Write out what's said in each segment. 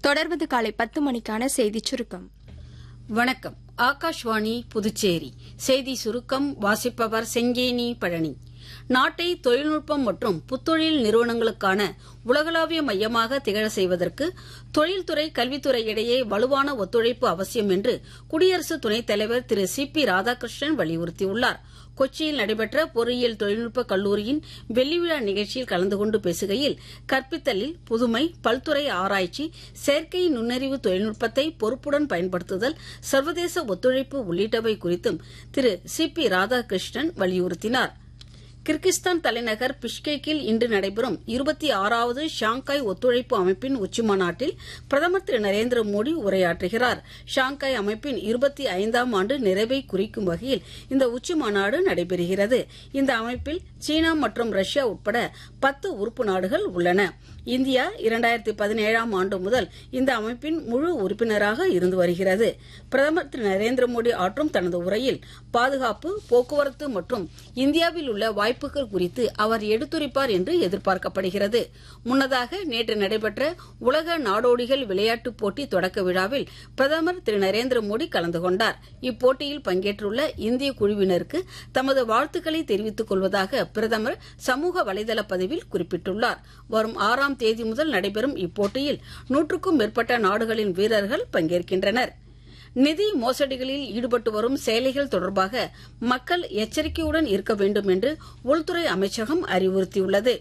தொடர்வது காலை பத்து மணிக்கான செய்திச் சுருக்கம் வணக்கம் ஆகாஷ்வாணி புதுச்சேரி செய்தி சுருக்கம் வாசிப்பவர் செங்கேனி பழனி நாட்டை தொழில்நுட்பம் மற்றும் புத்தொழில் நிறுவனங்களுக்கான உலகளாவிய மையமாக திகழ செய்வதற்கு தொழில்துறை கல்வித்துறை இடையே வலுவான ஒத்துழைப்பு அவசியம் என்று குடியரசு துணைத் தலைவர் திரு சி பி ராதாகிருஷ்ணன் வலியுறுத்தியுள்ளார் கொச்சியில் நடைபெற்ற பொறியியல் தொழில்நுட்ப கல்லூரியின் வெள்ளிவிழா நிகழ்ச்சியில் கலந்து கொண்டு பேசுகையில் கற்பித்தலில் புதுமை பல்துறை ஆராய்ச்சி செயற்கை நுண்ணறிவு தொழில்நுட்பத்தை பொறுப்புடன் பயன்படுத்துதல் சர்வதேச ஒத்துழைப்பு உள்ளிட்டவை குறித்தும் திரு சி பி ராதாகிருஷ்ணன் வலியுறுத்தினார் கிர்கிஸ்தான் தலைநகர் பிஷ்கேக்கில் இன்று நடைபெறும் இருபத்தி ஆறாவது ஷாங்காய் ஒத்துழைப்பு அமைப்பின் உச்சிமாநாட்டில் பிரதமர் திரு நரேந்திர மோடி உரையாற்றுகிறார் ஷாங்காய் அமைப்பின் இருபத்தி ஐந்தாம் ஆண்டு நிறைவை குறிக்கும் வகையில் இந்த உச்சிமாநாடு நடைபெறுகிறது இந்த அமைப்பில் சீனா மற்றும் ரஷ்யா உட்பட பத்து உறுப்பு நாடுகள் உள்ளன இந்தியா இரண்டாயிரத்தி பதினேழாம் ஆண்டு முதல் இந்த அமைப்பின் முழு உறுப்பினராக இருந்து வருகிறது பிரதமர் திரு நரேந்திர மோடி ஆற்றும் தனது உரையில் பாதுகாப்பு போக்குவரத்து மற்றும் இந்தியாவில் உள்ள வாய்ப்புகள் குறித்து அவர் எடுத்துரைப்பார் என்று எதிர்பார்க்கப்படுகிறது முன்னதாக நேற்று நடைபெற்ற உலக நாடோடிகள் விளையாட்டுப் போட்டி தொடக்க விழாவில் பிரதமர் திரு நரேந்திர மோடி கலந்து கொண்டார் இப்போட்டியில் பங்கேற்றுள்ள இந்திய குழுவினருக்கு தமது வாழ்த்துக்களை தெரிவித்துக் கொள்வதாக பிரதமர் சமூக வலைதள பதிவில் குறிப்பிட்டுள்ளார் வரும் ஆறாம் தேதி முதல் நடைபெறும் இப்போட்டியில் நூற்றுக்கும் மேற்பட்ட நாடுகளின் வீரர்கள் பங்கேற்கின்றனர் நிதி மோசடிகளில் ஈடுபட்டு வரும் செயலிகள் தொடர்பாக மக்கள் எச்சரிக்கையுடன் இருக்க வேண்டும் என்று உள்துறை அமைச்சகம் அறிவுறுத்தியுள்ளது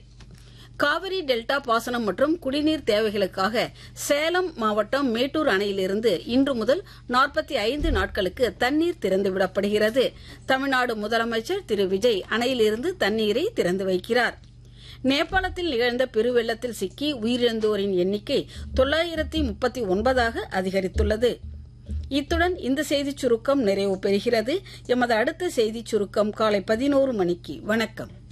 காவிரி டெல்டா பாசனம் மற்றும் குடிநீர் தேவைகளுக்காக சேலம் மாவட்டம் மேட்டூர் அணையிலிருந்து இன்று முதல் நாற்பத்தி ஐந்து நாட்களுக்கு தண்ணீர் திறந்துவிடப்படுகிறது தமிழ்நாடு முதலமைச்சர் திரு விஜய் அணையிலிருந்து தண்ணீரை திறந்து வைக்கிறார் நேபாளத்தில் நிகழ்ந்த பெருவெள்ளத்தில் சிக்கி உயிரிழந்தோரின் எண்ணிக்கை தொள்ளாயிரத்தி முப்பத்தி ஒன்பதாக அதிகரித்துள்ளது இத்துடன் இந்த செய்திச் சுருக்கம் நிறைவு பெறுகிறது எமது அடுத்த செய்திச் சுருக்கம் காலை பதினோரு மணிக்கு வணக்கம்